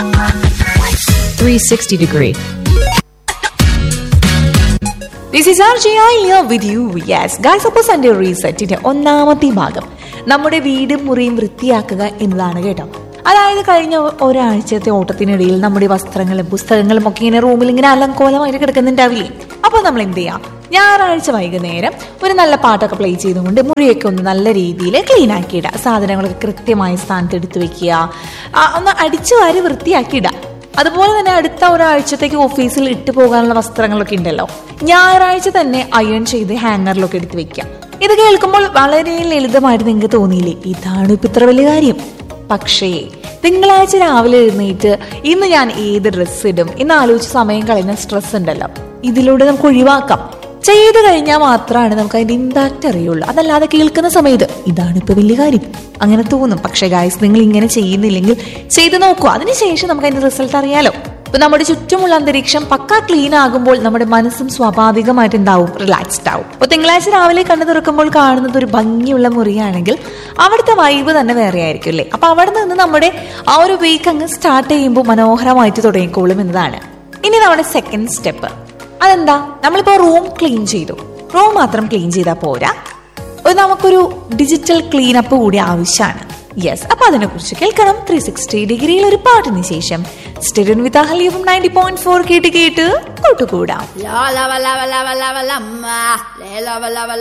360 degree. This is R G I here with you yes guys അപ്പോൾ Sunday റീസെറ്റിന്റെ ഒന്നാമത്തെ ഭാഗം നമ്മുടെ വീടും മുറിയും വൃത്തിയാക്കുക എന്നതാണ് കേട്ടോ അതായത് കഴിഞ്ഞ ഒരാഴ്ചത്തെ ഓട്ടത്തിനിടയിൽ നമ്മുടെ വസ്ത്രങ്ങളും പുസ്തകങ്ങളും ഒക്കെ ഇങ്ങനെ റൂമിൽ ഇങ്ങനെ അലങ്കോലമായിട്ട് കിടക്കുന്നുണ്ടാവില്ലേ അപ്പോൾ നമ്മൾ എന്ത് ചെയ്യാം ഞായറാഴ്ച വൈകുന്നേരം ഒരു നല്ല പാട്ടൊക്കെ പ്ലേ ചെയ്തുകൊണ്ട് മുറിയൊക്കെ ഒന്ന് നല്ല രീതിയിൽ ക്ലീൻ ആക്കിയിടുക സാധനങ്ങളൊക്കെ കൃത്യമായ സ്ഥാനത്ത് എടുത്തു വെക്കുക ആ, ഒന്ന് അടിച്ചു വാരി വൃത്തിയാക്കിയിടുക അതുപോലെ തന്നെ അടുത്ത ഒരാഴ്ചത്തേക്ക് ഓഫീസിൽ ഇട്ട് പോകാനുള്ള വസ്ത്രങ്ങളൊക്കെ ഉണ്ടല്ലോ ഞായറാഴ്ച തന്നെ അയൺ ചെയ്ത് ഹാങ്ങറിലൊക്കെ എടുത്ത് വെക്കാം ഇത് കേൾക്കുമ്പോൾ വളരെ ലളിതമായിട്ട് നിങ്ങൾക്ക് തോന്നിയില്ലേ ഇതാണ് ഇപ്പൊ ഇത്ര വലിയ കാര്യം പക്ഷേ തിങ്കളാഴ്ച രാവിലെ എഴുന്നേറ്റ് ഇന്ന് ഞാൻ ഏത് ഡ്രസ്സ് ഇടും ഇന്ന് ആലോചിച്ച് സമയം കളയുന്ന സ്ട്രെസ് ഉണ്ടല്ലോ ഇതിലൂടെ നമുക്ക് ഒഴിവാക്കാം ചെയ്തു കഴിഞ്ഞാൽ മാത്രമാണ് നമുക്ക് അതിന്റെ ഇമ്പാക്റ്റ് അറിയുള്ളൂ അതല്ലാതെ കേൾക്കുന്ന സമയത്ത് ഇതാണ് ഇപ്പൊ വലിയ കാര്യം അങ്ങനെ തോന്നും പക്ഷെ ഗായ്സ് നിങ്ങൾ ഇങ്ങനെ ചെയ്യുന്നില്ലെങ്കിൽ ചെയ്തു നോക്കൂ അതിനുശേഷം നമുക്ക് അതിന്റെ റിസൾട്ട് അറിയാലോ ഇപ്പൊ നമ്മുടെ ചുറ്റുമുള്ള അന്തരീക്ഷം പക്കാ ക്ലീൻ ആകുമ്പോൾ നമ്മുടെ മനസ്സും സ്വാഭാവികമായിട്ട് എന്താവും റിലാക്സ്ഡ് ആവും അപ്പൊ തിങ്കളാഴ്ച രാവിലെ കണ്ണു തുറക്കുമ്പോൾ കാണുന്നത് ഒരു ഭംഗിയുള്ള മുറിയാണെങ്കിൽ അവിടുത്തെ വൈബ് തന്നെ വേറെ ആയിരിക്കും അല്ലേ അപ്പൊ അവിടെ നിന്ന് നമ്മുടെ ആ ഒരു വീക്ക് അങ്ങ് സ്റ്റാർട്ട് ചെയ്യുമ്പോൾ മനോഹരമായിട്ട് തുടങ്ങിക്കോളും എന്നതാണ് ഇനി നമ്മുടെ സെക്കൻഡ് സ്റ്റെപ്പ് അതെന്താ നമ്മളിപ്പോ റൂം ക്ലീൻ ചെയ്തു റൂം മാത്രം ക്ലീൻ ചെയ്താൽ പോരാ ഒരു നമുക്കൊരു ഡിജിറ്റൽ ക്ലീനപ്പ് കൂടി ആവശ്യമാണ് യെസ് അപ്പൊ അതിനെ കുറിച്ച് കേൾക്കണം ത്രീ സിക്സ്റ്റി ഡിഗ്രിയിൽ ഒരു പാട്ടിന് ശേഷം സ്റ്റെഡിയൻ വിത്ത് അഹലിയും നയൻറ്റി പോയിന്റ് ഫോർ കേട്ട് കേട്ട് കൂട്ടുകൂടാം La la la la la la la la la la la la la la